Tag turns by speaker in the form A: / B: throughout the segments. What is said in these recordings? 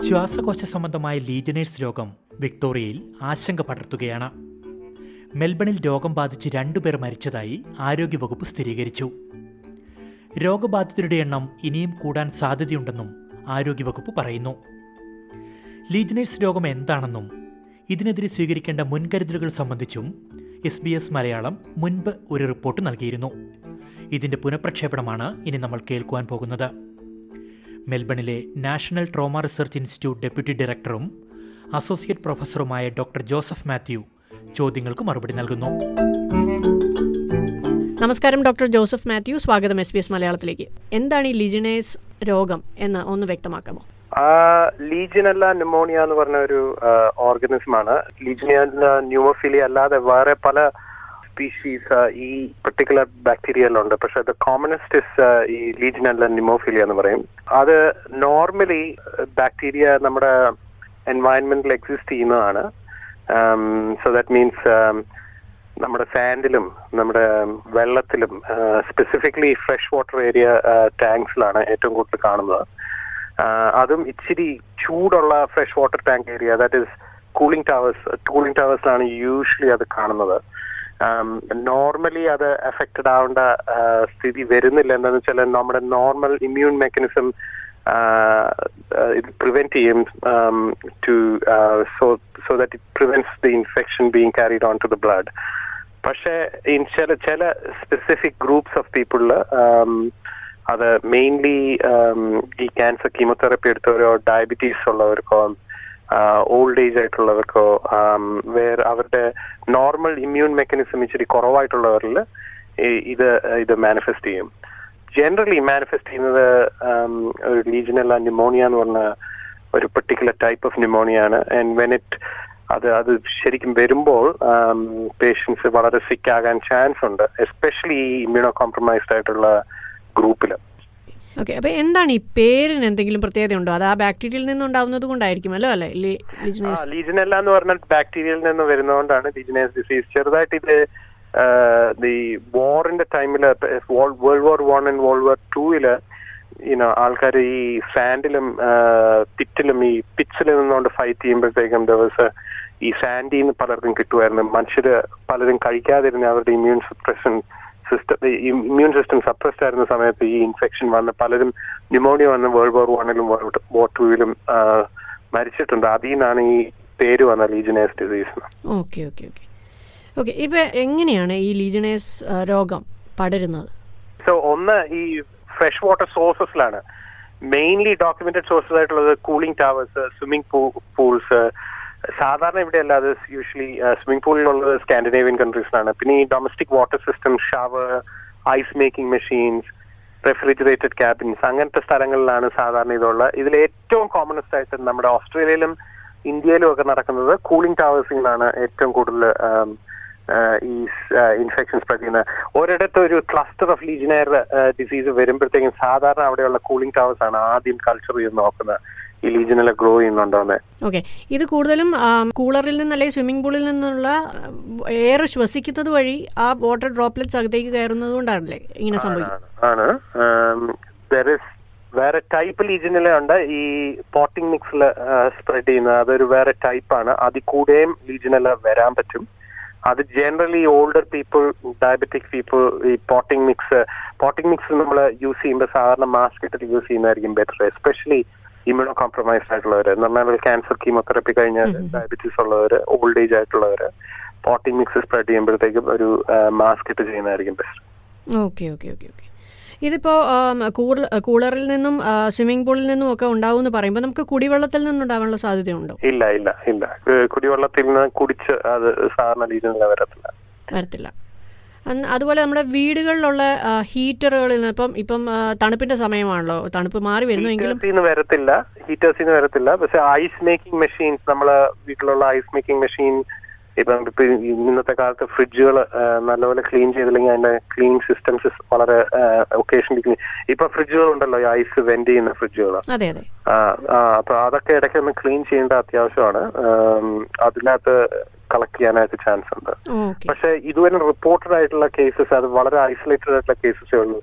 A: ശ്വാസകോശ സംബന്ധമായ ലീജനേഴ്സ് രോഗം വിക്ടോറിയയിൽ ആശങ്ക പടർത്തുകയാണ് മെൽബണിൽ രോഗം ബാധിച്ച് രണ്ടുപേർ മരിച്ചതായി ആരോഗ്യവകുപ്പ് സ്ഥിരീകരിച്ചു രോഗബാധിതരുടെ എണ്ണം ഇനിയും കൂടാൻ സാധ്യതയുണ്ടെന്നും ആരോഗ്യവകുപ്പ് പറയുന്നു ലീജനേഴ്സ് രോഗം എന്താണെന്നും ഇതിനെതിരെ സ്വീകരിക്കേണ്ട മുൻകരുതലുകൾ സംബന്ധിച്ചും എസ് ബി എസ് മലയാളം മുൻപ് ഒരു റിപ്പോർട്ട് നൽകിയിരുന്നു ഇതിന്റെ പുനഃപ്രക്ഷേപണമാണ് ഇനി നമ്മൾ കേൾക്കുവാൻ പോകുന്നത് മെൽബണിലെ national trauma research institute deputy ഡയറക്ടറും അസോസിയേറ്റ് പ്രൊഫസറുമായ ഡോക്ടർ ജോസഫ് മാത്യു ചോദ്യങ്ങൾക്ക് മറുപടി നൽകുന്നു
B: നമസ്കാരം ഡോക്ടർ ജോസഫ് മാത്യു സ്വാഗതം എസ് ബി എസ് മലയാളത്തിലേക്ക് എന്താണ് ഈ ലിജിനേസ് രോഗം എന്ന് ഒന്ന് വ്യക്തമാക്കാമോ
C: ലീജിനല്ല ന്യൂമോണിയ എന്ന് പറഞ്ഞ ഒരു ഓർഗനിസം ആണ് ലീജിനല്ല ന്യൂമോഫിലിയ അല്ലാതെ വേറെ പല സ്പീഷീസ് ഈ പെർട്ടിക്കുലർ ബാക്ടീരിയയിലുണ്ട് പക്ഷെ ദ കോമണസ്റ്റ് ഇസ് ഈ ലീജിനല്ല ന്യൂമോഫിലിയ എന്ന് പറയും അത് നോർമലി ബാക്ടീരിയ നമ്മുടെ എൻവയൺമെന്റിൽ എക്സിസ്റ്റ് ചെയ്യുന്നതാണ് സോ ദാറ്റ് മീൻസ് നമ്മുടെ സാൻഡിലും നമ്മുടെ വെള്ളത്തിലും സ്പെസിഫിക്കലി ഫ്രഷ് വാട്ടർ ഏരിയ ടാങ്ക്സിലാണ് ഏറ്റവും കൂടുതൽ കാണുന്നത് അതും ഇച്ചിരി ചൂടുള്ള fresh water tank area that is cooling towers cooling ടവേഴ്സിലാണ് യൂഷ്വലി അത് കാണുന്നത് നോർമലി അത് എഫക്റ്റഡ് ആവേണ്ട സ്ഥിതി വരുന്നില്ല എന്താണെന്ന് വെച്ചാൽ നമ്മുടെ നോർമൽ ഇമ്മ്യൂൺ മെക്കാനിസം ഇത് പ്രിവെന്റ് ചെയ്യും to so so that it prevents the infection being carried on to the blood പക്ഷേ ചില ചില സ്പെസിഫിക് ഗ്രൂപ്പ്സ് ഓഫ് പീപ്പിളിൽ അത് മെയിൻലി ഈ ക്യാൻസർ കീമോതെറപ്പി എടുത്തവരോ ഡയബറ്റീസ് ഉള്ളവർക്കോ ഓൾഡ് ഏജ് ആയിട്ടുള്ളവർക്കോ വേറെ അവരുടെ നോർമൽ ഇമ്മ്യൂൺ മെക്കാനിസം ഇച്ചിരി കുറവായിട്ടുള്ളവരിൽ ഇത് ഇത് മാനിഫെസ്റ്റ് ചെയ്യും ജനറലി മാനിഫെസ്റ്റ് ചെയ്യുന്നത് ഒരു ലീജനൽ ന്യൂമോണിയ എന്ന് പറഞ്ഞ ഒരു പെർട്ടിക്കുലർ ടൈപ്പ് ഓഫ് ന്യൂമോണിയ ആണ് ആൻഡ് വെൻ ഇറ്റ് അത് അത് ശരിക്കും വരുമ്പോൾ പേഷ്യൻസ് വളരെ സിക്ക് ആകാൻ ചാൻസ് ഉണ്ട് എസ്പെഷ്യലി ഈ ഇമ്മ്യൂണോ കോംപ്രമൈസ്ഡ് ആയിട്ടുള്ള ഗ്രൂപ്പിൽ
B: ഓക്കെ അപ്പൊ എന്താണ് ഈ പേരിന് എന്തെങ്കിലും പ്രത്യേകത ഉണ്ടോ അത് ആ ബാക്ടീരിയയിൽ നിന്നുണ്ടാവുന്നത് കൊണ്ടായിരിക്കും അല്ലോ അല്ലേ
C: ലീജനല്ല എന്ന് പറഞ്ഞാൽ ബാക്ടീരിയയിൽ നിന്ന് വരുന്നതുകൊണ്ടാണ് ലീജനേസ് ഡിസീസ് ചെറുതായിട്ട് ഇത് ദി വാറിന്റെ ടൈമില് world war one and world war ടൂയില് യുനോ ആൾക്കാർ ഈ സാൻഡിലും പിറ്റിലും ഈ പിച്ചിൽ നിന്നുകൊണ്ട് ഫൈറ്റ് ചെയ്യുമ്പോഴത്തേക്കും ദിവസം ഈ സാൻഡിന്ന് പലർക്കും കിട്ടുമായിരുന്നു മനുഷ്യര് പലരും കഴിക്കാതിരുന്ന അവരുടെ immune suppression system immune system suppressed ആയിരുന്ന സമയത്ത് ഈ ഇൻഫെക്ഷൻ വന്ന് പലരും ന്യൂമോണിയ വന്ന് വേൾഡ് വാർ വണ്ണിലും വേൾഡ് വാർ ടൂവിലും മരിച്ചിട്ടുണ്ട് അതിൽ നിന്നാണ് ഈ പേര് വന്ന legionnaires disease
B: okay okay okay okay ഇപ്പൊ എങ്ങനെയാണ് ഈ ലീജനേസ് രോഗം പടരുന്നത്
C: സോ ഒന്ന് ഈ ഫ്രഷ് വാട്ടർ സോഴ്സസിലാണ് മെയിൻലി ഡോക്യുമെന്റഡ് സോഴ്സസ് ആയിട്ടുള്ളത് കൂളിംഗ് ടവേഴ്സ് സ്വിമ്മിംഗ് പൂൾസ് സാധാരണ ഇവിടെ അല്ലാതെ യൂഷ്വലി സ്വിമ്മിംഗ് പൂളിലുള്ളത് സ്കാൻഡിനേവിയൻ കൺട്രീസിലാണ് പിന്നെ ഈ domestic water system shower ice making machines refrigerated cabins അങ്ങനത്തെ സ്ഥലങ്ങളിലാണ് സാധാരണ ഇതുള്ളത് ഇതിൽ ഏറ്റവും കോമണസ്റ്റ് ആയിട്ട് നമ്മുടെ ഓസ്ട്രേലിയയിലും ഇന്ത്യയിലും ഒക്കെ നടക്കുന്നത് കൂളിംഗ് ടവേഴ്സിലാണ് ഏറ്റവും കൂടുതൽ ഈ ഇൻഫെക്ഷൻ സ്പ്രെഡ് ചെയ്യുന്നത് ഒരിടത്ത് ഒരു ക്ലസ്റ്റർ ഓഫ് ലീജിനയർ ഡിസീസ് വരുമ്പോഴത്തേക്കും സാധാരണ അവിടെയുള്ള കൂളിംഗ് ടവേഴ്സ് ആണ് ആദ്യം കൾച്ചർ ചെയ്ത് നോക്കുന്നത് ഈ ലീജനൽ ഗ്രോ ചെയ്യുന്നുണ്ടോന്ന്
B: ഓക്കെ ഇത് കൂടുതലും കൂളറിൽ നിന്ന് അല്ലെങ്കിൽ സ്വിമ്മിംഗ് പൂളിൽ നിന്നുള്ള എയർ ശ്വസിക്കുന്നത് വഴി ആ വാട്ടർ ഡ്രോപ്ലെറ്റ്സ് അകത്തേക്ക് കയറുന്നത് കൊണ്ടാണല്ലേ ഇങ്ങനെ സംഭവിക്കുന്നത്
C: ആണ് വേറെ ടൈപ്പ് ലീജനിലെ ഉണ്ട് ഈ പോട്ടിംഗ് മിക്സിൽ സ്പ്രെഡ് ചെയ്യുന്നത് അതൊരു വേറെ ടൈപ്പാണ് അതിൽ കൂടെയും ലീജനല വരാൻ പറ്റും അത് generally older people diabetic people ഈ പോട്ടിംഗ് മിക്സ് പോട്ടിംഗ് മിക്സ് നമ്മൾ യൂസ് ചെയ്യുമ്പോൾ സാധാരണ മാസ്ക് ഇട്ടിട്ട് യൂസ് ചെയ്യുന്നതായിരിക്കും ബെറ്റർ എസ്പെഷ്യലി ഇമ്യൂണോ കോംപ്രമൈസ്ഡ് ആയിട്ടുള്ളവർ എന്ന് പറഞ്ഞാൽ ക്യാൻസർ കീമോതെറപ്പി കഴിഞ്ഞ ഡയബറ്റീസ് ഉള്ളവർ ഓൾഡ് ഏജ് ആയിട്ടുള്ളവർ പോട്ടിംഗ് മിക്സ് സ്പ്രെഡ് ചെയ്യുമ്പോഴത്തേക്കും ഒരു മാസ്ക് ഇട്ട് ചെയ്യുന്നതായിരിക്കും best
B: okay okay okay okay ഇതിപ്പോ കൂളറിൽ നിന്നും സ്വിമ്മിംഗ് പൂളിൽ നിന്നും ഒക്കെ ഉണ്ടാവും എന്ന് പറയുമ്പോൾ നമുക്ക് കുടിവെള്ളത്തിൽ നിന്നുണ്ടാവാനുള്ള സാധ്യതയുണ്ടോ
C: ഇല്ല ഇല്ല ഇല്ല കുടിവെള്ളത്തിൽ നിന്ന് കുടിച്ച് അത് സാധാരണ രീതിയിൽ വരത്തില്ല
B: വരത്തില്ല അതുപോലെ നമ്മുടെ വീടുകളിലുള്ള ഹീറ്ററുകളിൽ നിന്ന് ഇപ്പം ഇപ്പം തണുപ്പിന്റെ സമയമാണല്ലോ തണുപ്പ് മാറി വരുന്നുവെങ്കിലും
C: വരത്തില്ല ഹീറ്റേഴ്സിന്ന് വരത്തില്ല പക്ഷെ ഐസ് മേക്കിംഗ് മെഷീൻസ് നമ്മളെ വീട്ടിലുള്ള ഐസ് മേക്കിംഗ് മെഷീൻ ഇപ്പം ഇപ്പൊ ഇന്നത്തെ കാലത്ത് ഫ്രിഡ്ജുകൾ നല്ലപോലെ ക്ലീൻ ചെയ്തില്ലെങ്കിൽ അതിന്റെ ക്ലീനിങ് സിസ്റ്റംസ് വളരെ ഒക്കേഷണലി ക്ലീൻ ഇപ്പൊ ഫ്രിഡ്ജുകൾ ഉണ്ടല്ലോ ഐസ് വെന്റ് ചെയ്യുന്ന ഫ്രിഡ്ജുകൾ
B: അതെ അതെ
C: അപ്പൊ അതൊക്കെ ഇടയ്ക്ക് ഒന്ന് ക്ലീൻ ചെയ്യേണ്ട അത്യാവശ്യമാണ് അതിനകത്ത് കളക്ട് ചെയ്യാനായിട്ട് ചാൻസ് ഉണ്ട് പക്ഷെ ഇതുവരെ റിപ്പോർട്ടഡ് ആയിട്ടുള്ള കേസസ് അത് വളരെ ഐസൊലേറ്റഡ് ആയിട്ടുള്ള കേസസേ ഉള്ളൂ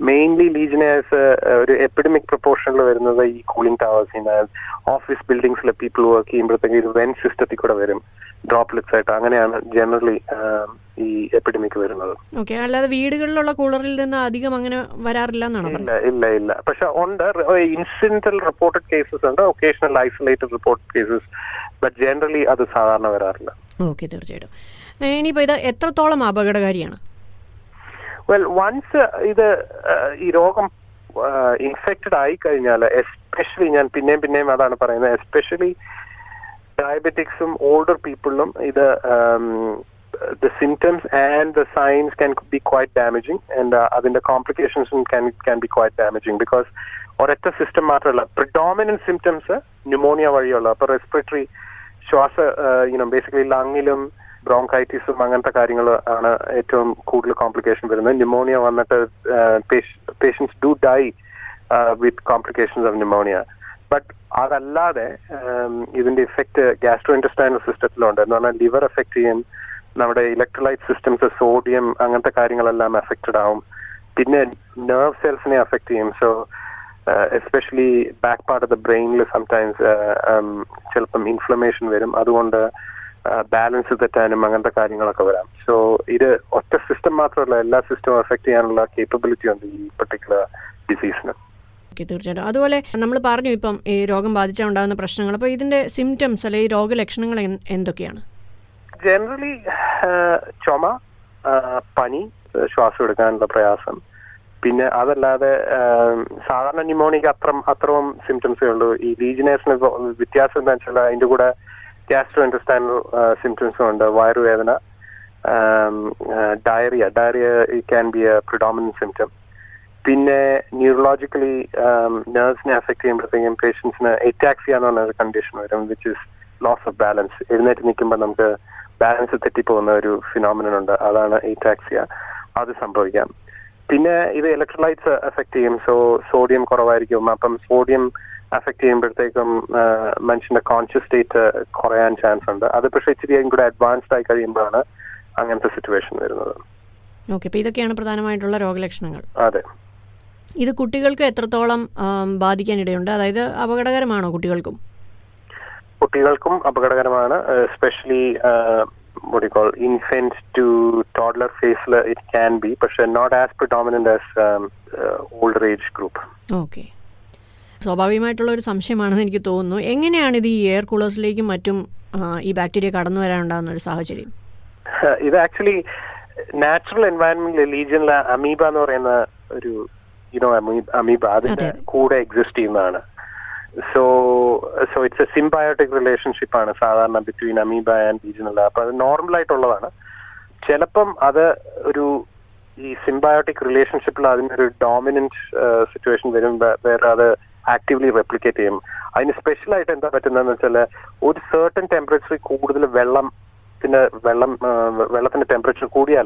C: മെയിൻലി ലീജിനേഴ്സ് ഒരു എപ്പിഡമിക് പ്രൊപ്പോർഷനിൽ വരുന്നത് ഈ കൂളിംഗ് ടവേഴ്സിന് ഓഫീസ് ബിൽഡിംഗ്സിൽ പീപ്പിൾ വർക്ക് ചെയ്യുമ്പോഴത്തേക്ക് ഇത് വെൻ സിസ്റ്റത്തിൽ കൂടെ വരും ഡ്രോപ്ലെറ്റ്സ് ആയിട്ട് അങ്ങനെയാണ് ജനറലി ഈ എപ്പിഡമിക് വരുന്നത്
B: ഓക്കെ അല്ലാതെ വീടുകളിലുള്ള കൂളറിൽ നിന്ന് അധികം അങ്ങനെ വരാറില്ല എന്നാണ്
C: ഇല്ല ഇല്ല ഇല്ല പക്ഷെ ഉണ്ട് ഇൻസിഡന്റൽ റിപ്പോർട്ടഡ് കേസസ് ഉണ്ട് occasional isolated report cases but generally അത് സാധാരണ വരാറില്ല
B: ഓക്കെ തീർച്ചയായിട്ടും ഏ, ഇനിയിപ്പോൾ ഇത് എത്രത്തോളം അപകടകാരിയാണ്
C: വെൽ വൺസ് ഇത് uh, ഈ രോഗം ഇൻഫെക്റ്റഡ് ആയി കഴിഞ്ഞാൽ എസ്പെഷ്യലി ഞാൻ പിന്നെയും പിന്നെയും അതാണ് പറയുന്നത് എസ്പെഷ്യലി ഡയബറ്റിക്സും ഓൾഡർ പീപ്പിളിലും ഇത് the symptoms and the signs can be quite damaging and അതിന്റെ കോംപ്ലിക്കേഷൻസും can can be quite damaging because ഒരൊറ്റ സിസ്റ്റം മാത്രമല്ല പ്രിഡോമിനന്റ് സിംറ്റംസ് ന്യൂമോണിയ വഴിയുള്ള അപ്പൊ റെസ്പിറേറ്ററി ശ്വാസ യുനോ ബേസിക്കലി ലങ്ങിലും ബ്രോങ്കൈറ്റിസും അങ്ങനത്തെ കാര്യങ്ങൾ ആണ് ഏറ്റവും കൂടുതൽ കോംപ്ലിക്കേഷൻ വരുന്നത് ന്യൂമോണിയ വന്നിട്ട് patients do die with complications of pneumonia but അതല്ലാതെ um, ഇതിന്റെ ഇഫക്റ്റ് ഗ്യാസ്ട്രോ ഇൻറ്റസ്റ്റൈനൽ സിസ്റ്റത്തിലുണ്ട് എന്ന് പറഞ്ഞാൽ ലിവർ എഫക്ട് ചെയ്യും നമ്മുടെ ഇലക്ട്രോലൈറ്റ് സിസ്റ്റംസ് സോഡിയം അങ്ങനത്തെ കാര്യങ്ങളെല്ലാം എഫക്റ്റഡ് ആവും പിന്നെ നെർവ് സെൽസിനെ അഫക്ട് ചെയ്യും so especially back part of the ബ്രെയിനിൽ സംടൈംസ് ചിലപ്പം ഇൻഫ്ലമേഷൻ വരും അതുകൊണ്ട് ബാലൻസ് തെറ്റാനും അങ്ങനത്തെ കാര്യങ്ങളൊക്കെ വരാം സോ ഇത് ഒറ്റ സിസ്റ്റം മാത്രമല്ല എല്ലാ സിസ്റ്റവും എഫക്ട് ചെയ്യാനുള്ള കേപ്പബിലിറ്റി ഉണ്ട് ഈ പെർട്ടിക്കുലർ ഡിസീസിന്
B: ഓക്കെ തീർച്ചയായിട്ടും അതുപോലെ നമ്മൾ പറഞ്ഞു ഇപ്പം ഈ രോഗം ബാധിച്ചാൽ ഉണ്ടാകുന്ന പ്രശ്നങ്ങൾ അപ്പോൾ ഇതിൻ്റെ സിംറ്റംസ് അല്ലെങ്കിൽ രോഗലക്ഷണങ്ങൾ എൻ- എന്തൊക്കെയാണ്
C: ജനറലി ചുമ ആ, പനി ആ, ശ്വാസം എടുക്കാനുള്ള പ്രയാസം പിന്നെ അതല്ലാതെ ആ, സാധാരണ ന്യൂമോണിക്ക് അത്ര അത്രയും സിംറ്റംസേ ഉള്ളൂ ഈ ലീജിനേഴ്സിന് വ്യത്യാസം എന്താ വെച്ചാൽ അതിന്റെ കൂടെ ഗ്യാസ്ട്രോ ഇൻറ്റസ്റ്റൈനൽ സിംറ്റംസും ഉണ്ട് വയറുവേദന diarrhoea diarrhoea can be a predominant symptom പിന്നെ ന്യൂറോളജിക്കലി നേഴ്സിനെ അഫക്ട് ചെയ്യുമ്പോഴത്തേക്കും പേഷ്യൻസിന് എറ്റാക്സിയ എന്ന് പറഞ്ഞ ഒരു കണ്ടീഷൻ വരും which is loss of balance എഴുന്നേറ്റ് നിൽക്കുമ്പോൾ നമുക്ക് ബാലൻസ് തെറ്റിപ്പോകുന്ന ഒരു ഫിനോമിനൻ ഉണ്ട് അതാണ് എറ്റാക്സിയ അത് സംഭവിക്കാം പിന്നെ ഇത് ഇലക്ട്രോലൈറ്റ്സ് എഫക്ട് ചെയ്യും സോ സോഡിയം കുറവായിരിക്കും അപ്പം സോഡിയം അഫക്ട് ചെയ്യുമ്പോഴത്തേക്കും ആ, മനുഷ്യന്റെ കോൺഷ്യസ് സ്റ്റേറ്റ് കുറയാൻ ചാൻസ് ഉണ്ട് അത് പക്ഷേ ഇച്ചിരി കൂടെ അഡ്വാൻസ്ഡ് ആയി കഴിയുമ്പോഴാണ് അങ്ങനത്തെ സിറ്റുവേഷൻ വരുന്നത്
B: ഓക്കെ അപ്പോൾ ഇതൊക്കെയാണ് പ്രധാനമായിട്ടുള്ള രോഗലക്ഷണങ്ങൾ
C: അതെ
B: ഇത് കുട്ടികൾക്ക് എത്രത്തോളം ആം, ബാധിക്കാനിടയുണ്ട് അതായത് അപകടകരമാണോ കുട്ടികൾക്കും
C: കുട്ടികൾക്കും അപകടകരമാണ് especially call infant to toddler ഫേസിൽ ഇറ്റ് ക്യാൻ ബി പക്ഷെ not as predominant as older age group
B: okay സ്വാഭാവികമായിട്ടുള്ള ഒരു സംശയമാണെന്ന് എനിക്ക് തോന്നുന്നു എങ്ങനെയാണ് ഇത് ഈ എയർ കൂളേഴ്സിലേക്കും മറ്റും ആ, ഈ ബാക്ടീരിയ കടന്നു വരാനുണ്ടാകുന്ന ഒരു സാഹചര്യം
C: ഇത് ആക്ച്വലി നാച്ചുറൽ എൻവയൺമെന്റിൽ ലീജിയനിലെ അമീബ എന്ന് പറയുന്ന ഒരു യുനോ അമീബ അതിന്റെ
B: അതെ.
C: കൂടെ എക്സിസ്റ്റ് ചെയ്യുന്നതാണ് so so it's a symbiotic relationship ആണ് സാധാരണ ബിറ്റ്വീൻ അമീബ ആൻഡ് ലീജിയനല്ല അപ്പൊ അത് നോർമൽ ആയിട്ടുള്ളതാണ് ചിലപ്പം അത് ഒരു ഈ സിംബയോട്ടിക് റിലേഷൻഷിപ്പിൽ അതിനൊരു ഡോമിനന്റ് സിറ്റുവേഷൻ വരും വേ- വേറെ അത് ആക്റ്റീവ്ലി റെപ്ലിക്കേറ്റ് ചെയ്യും അതിന് സ്പെഷ്യൽ ആയിട്ട് എന്താ പറ്റുന്നതെന്ന് വെച്ചാൽ ഒരു സർട്ടൻ ടെമ്പറേച്ചറിൽ കൂടുതൽ വെള്ളം പിന്നെ വെള്ളം ആ, വെള്ളത്തിന്റെ ടെമ്പറേച്ചർ കൂടിയാൽ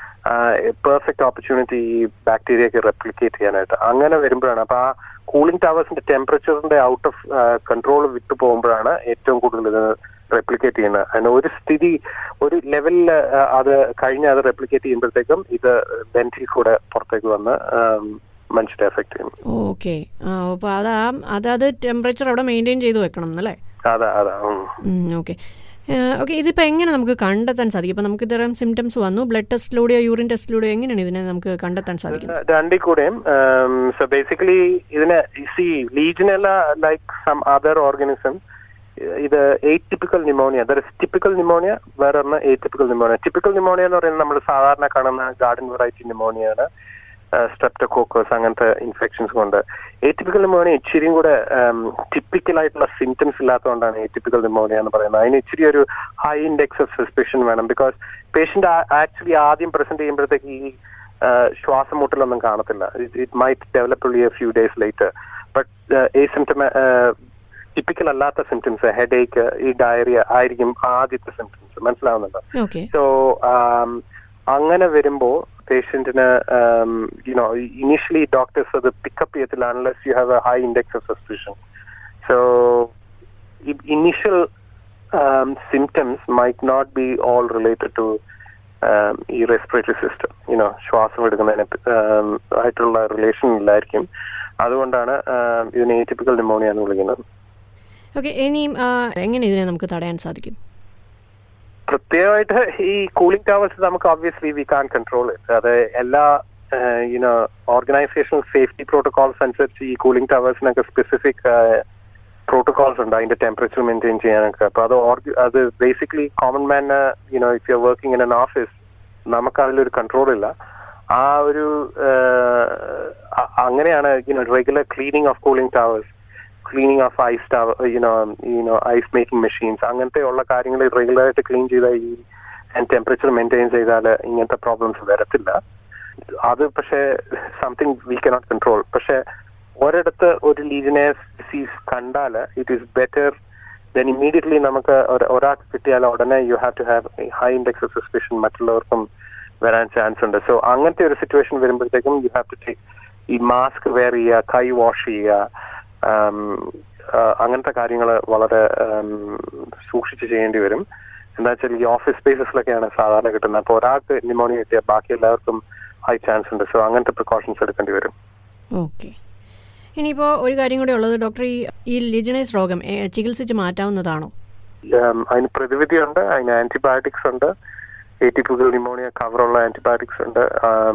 C: പെർഫെക്റ്റ് ഓപ്പർച്യൂണിറ്റി ഈ ബാക്ടീരിയക്ക് റെപ്ലിക്കേറ്റ് ചെയ്യാനായിട്ട് അങ്ങനെ വരുമ്പോഴാണ് അപ്പൊ ആ കൂളിംഗ് ടവേഴ്സിന്റെ ടെമ്പറേച്ചറിന്റെ ഔട്ട് ഓഫ് കൺട്രോൾ വിട്ടു പോകുമ്പോഴാണ് ഏറ്റവും കൂടുതൽ ഇത് റെപ്ലിക്കേറ്റ് ചെയ്യുന്നത് അതിന് ഒരു സ്ഥിതി ഒരു ലെവലിൽ അത് കഴിഞ്ഞ് അത് റെപ്ലിക്കേറ്റ് ചെയ്യുമ്പോഴത്തേക്കും ഇത് വെന്റിൽ കൂടെ പുറത്തേക്ക് വന്ന് ആം, മനുഷ്യരെ എഫക്ട് ചെയ്യും
B: ഓക്കെ ആ അപ്പോൾ അത് ആ അതത് ടെമ്പറേച്ചർ അവിടെ മെയിൻറ്റെയിൻ ചെയ്ത് വെക്കണം എന്നല്ലേ
C: അതാ അതാ ഉം.
B: ഓക്കെ ഓക്കെ ഇതിപ്പോൾ എങ്ങനെ നമുക്ക് കണ്ടെത്താൻ സാധിക്കും ഇപ്പോൾ നമുക്ക് ഇത്തരം സിംറ്റംസ് വന്നു ബ്ലഡ് ടെസ്റ്റിലൂടെയോ യൂറിൻ ടെസ്റ്റിലൂടെയോ എങ്ങനെയാണ് ഇതിനെ നമുക്ക് കണ്ടെത്താൻ സാധിക്കുന്നത്
C: രണ്ടിൽ കൂടെയും സോ ബേസിക്കലി ഇതിനെ സി Legionella like some other organism ഇത് atypical pneumonia there is typical pneumonia വേറെ ഒന്ന് എയ്റ്റിപ്പിക്കൽ ന്യൂമോണിയ ടിപ്പിക്കൽ ന്യൂമോണിയ എന്ന് പറയുന്നത് നമ്മൾ സാധാരണ കാണുന്ന ഗാർഡൻ വെറൈറ്റി ന്യൂമോണിയാണ് സ്ട്രെപ്റ്റോകോക്കസ് അങ്ങനത്തെ ഇൻഫെക്ഷൻസ് കൊണ്ട് ഏറ്റിപ്പിക്കൽ ന്യൂമോണിയ ഇച്ചിരിയും കൂടെ ടിപ്പിക്കൽ ആയിട്ടുള്ള സിംറ്റംസ് ഇല്ലാത്തതുകൊണ്ടാണ് ഏറ്റിപ്പിക്കൽ ന്യൂമോണിയ എന്ന് പറയുന്നത് അതിന് ഇച്ചിരി ഒരു ഹൈ ഇൻഡെക്സ് ഓഫ് സസ്പെഷൻ വേണം ബിക്കോസ് പേഷ്യന്റ് ആക്ച്വലി ആദ്യം പ്രസന്റ് ചെയ്യുമ്പോഴത്തേക്ക് ഈ ശ്വാസം മുട്ടലൊന്നും കാണത്തില്ല it might develop only a few days later but ഈ സിംറ്റം ടിപ്പിക്കൽ അല്ലാത്ത സിംറ്റംസ് ഹെഡ് ഏക്ക് ഈ ഡയറിയ ആയിരിക്കും ആദ്യത്തെ സിംറ്റംസ് മനസ്സിലാവുന്നുണ്ടോ
B: ഓക്കെ
C: സോ അങ്ങനെ വരുമ്പോ പേഷ്യന്റിന് യുനോ ഇനീഷ്യലി ഡോക്ടേഴ്സ് അത് പിക്കപ്പ് ചെയ്യത്തില്ല unless you have a high index of suspicion so initial symptoms might not be all related to um, ഈ റെസ്പിറേറ്ററി സിസ്റ്റം യുനോ ശ്വാസം എടുക്കുന്നതിന് um, ആയിട്ടുള്ള റിലേഷൻ ഇല്ലായിരിക്കും അതുകൊണ്ടാണ് um, ഇതിനെ ഏറ്റിപ്പിക്കൽ ന്യൂമോണിയ എന്ന് വിളിക്കുന്നത്
B: ഓക്കെ ഇനിയും ആ, എങ്ങനെ ഇതിനെ നമുക്ക് തടയാൻ സാധിക്കും
C: പ്രത്യേകമായിട്ട് ഈ കൂളിംഗ് ടവേഴ്സ് നമുക്ക് ഒബ്വിയസ്ലി വി കാൻ കൺട്രോൾ അത് എല്ലാ യുനോ ഓർഗനൈസേഷണൽ സേഫ്റ്റി പ്രോട്ടോകോൾസ് അനുസരിച്ച് ഈ കൂളിംഗ് ടവേഴ്സിനൊക്കെ സ്പെസിഫിക് പ്രോട്ടോകോൾസ് ഉണ്ട് അതിന്റെ ടെമ്പറേച്ചർ മെയിൻറ്റെയിൻ ചെയ്യാനൊക്കെ അപ്പൊ അത് org- അത് basically common man you know if you working in an office നമുക്ക് അതിലൊരു കൺട്രോൾ ഇല്ല ആ ഒരു uh, അ- അങ്ങനെയാണ് you know regular cleaning of cooling towers cleaning of ice tower you know you know ice making machines അങ്ങനത്തെ ഉള്ള കാര്യങ്ങൾ റെഗുലർ ആയിട്ട് ക്ലീൻ ചെയ്താൽ ഈ ടെമ്പറേച്ചർ മെയിൻറ്റെയിൻ ചെയ്താൽ ഇങ്ങനത്തെ പ്രോബ്ലംസ് വരത്തില്ല അത് പക്ഷേ സംതിങ് വി കനോട്ട് കൺട്രോൾ പക്ഷെ ഒരിടത്ത് ഒരു ലീജനേഴ്സ് ഡിസീസ് കണ്ടാൽ it is better then immediately നമുക്ക് ഒരു- ഒരാൾക്ക് കിട്ടിയാൽ ഉടനെ you have to have high index of suspicion മറ്റുള്ളവർക്കും വരാൻ ചാൻസ് ഉണ്ട് സോ അങ്ങനത്തെ ഒരു സിറ്റുവേഷൻ വരുമ്പോഴത്തേക്കും യു ഹാവ് ടു ടേക്ക് ഈ മാസ്ക് വെയർ ചെയ്യുക കൈ വാഷ് ചെയ്യുക ആം, ആ, അങ്ങനത്തെ കാര്യങ്ങൾ വളരെ ആം, സൂക്ഷിച്ച് ചെയ്യേണ്ടി വരും എന്താ വെച്ചാൽ ഈ ഓഫീസ് സ്പേസസിലൊക്കെയാണ് സാധാരണ കിട്ടുന്നത് അപ്പോൾ ഒരാൾക്ക് ന്യൂമോണിയ കിട്ടിയാൽ ബാക്കി എല്ലാവർക്കും ഹൈ ചാൻസ് ഉണ്ട് സോ അങ്ങനത്തെ പ്രിക്കോഷൻസ് എടുക്കേണ്ടി വരും
B: ഓക്കെ ഇനിയിപ്പോൾ ഒരു കാര്യം കൂടെ ഉള്ളത് ഡോക്ടർ ഈ ഈ ലിജനൈസ് രോഗം ഏ, ചികിത്സിച്ച് മാറ്റാവുന്നതാണോ
C: ഉം, അതിന് പ്രതിവിധിയുണ്ട് അതിന് ആന്റിബയോട്ടിക്സ് ഉണ്ട് ഏറ്റിപ്പുകൾ ന്യൂമോണിയ കവറുള്ള ആന്റിബയോട്ടിക്സ് ഉണ്ട്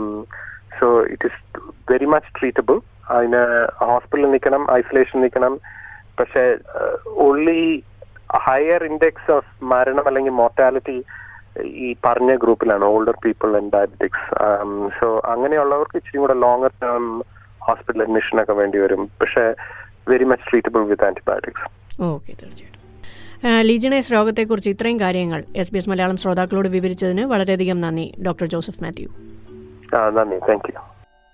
C: so it is very much treatable അതിന് ഹോസ്പിറ്റലിൽ നിൽക്കണം ഐസൊലേഷൻ നിൽക്കണം പക്ഷെ ഓൺലി ഹയർ ഇൻഡെക്സ് ഓഫ് മരണം അല്ലെങ്കിൽ മോർട്ടാലിറ്റി ഈ പറഞ്ഞ ഗ്രൂപ്പിലാണ് older people and diabetics so അങ്ങനെയുള്ളവർക്ക് ഇച്ചിരി കൂടെ ലോങ്ങർ ടേം ഹോസ്പിറ്റൽ അഡ്മിഷൻ ഒക്കെ വേണ്ടി വരും പക്ഷെ very much treatable with antibiotics
B: okay തീർച്ചയായിട്ടും ആ, ലീജനൈസ് രോഗത്തെക്കുറിച്ച് ഇത്രയും കാര്യങ്ങൾ എസ് ബി എസ് മലയാളം ശ്രോതാക്കളോട് വിവരിച്ചതിന് വളരെയധികം നന്ദി ഡോക്ടർ ജോസഫ് മാത്യു
C: നന്ദി താങ്ക് യു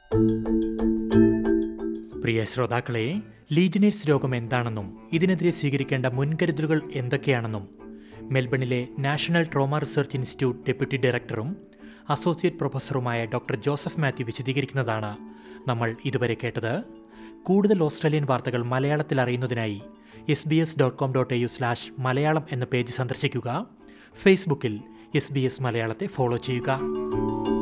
A: പ്രിയ ശ്രോതാക്കളെ ലീജനേഴ്സ് രോഗം എന്താണെന്നും ഇതിനെതിരെ സ്വീകരിക്കേണ്ട മുൻകരുതലുകൾ എന്തൊക്കെയാണെന്നും മെൽബണിലെ national trauma research institute deputy ഡയറക്ടറും അസോസിയേറ്റ് പ്രൊഫസറുമായ ഡോക്ടർ ജോസഫ് മാത്യു വിശദീകരിക്കുന്നതാണ് നമ്മൾ ഇതുവരെ കേട്ടത് കൂടുതൽ ഓസ്ട്രേലിയൻ വാർത്തകൾ മലയാളത്തിൽ അറിയുന്നതിനായി S B S dot com dot A U slash Malayalam എന്ന പേജ് സന്ദർശിക്കുക ഫേസ്ബുക്കിൽ എസ് ബി എസ് മലയാളത്തെ ഫോളോ ചെയ്യുക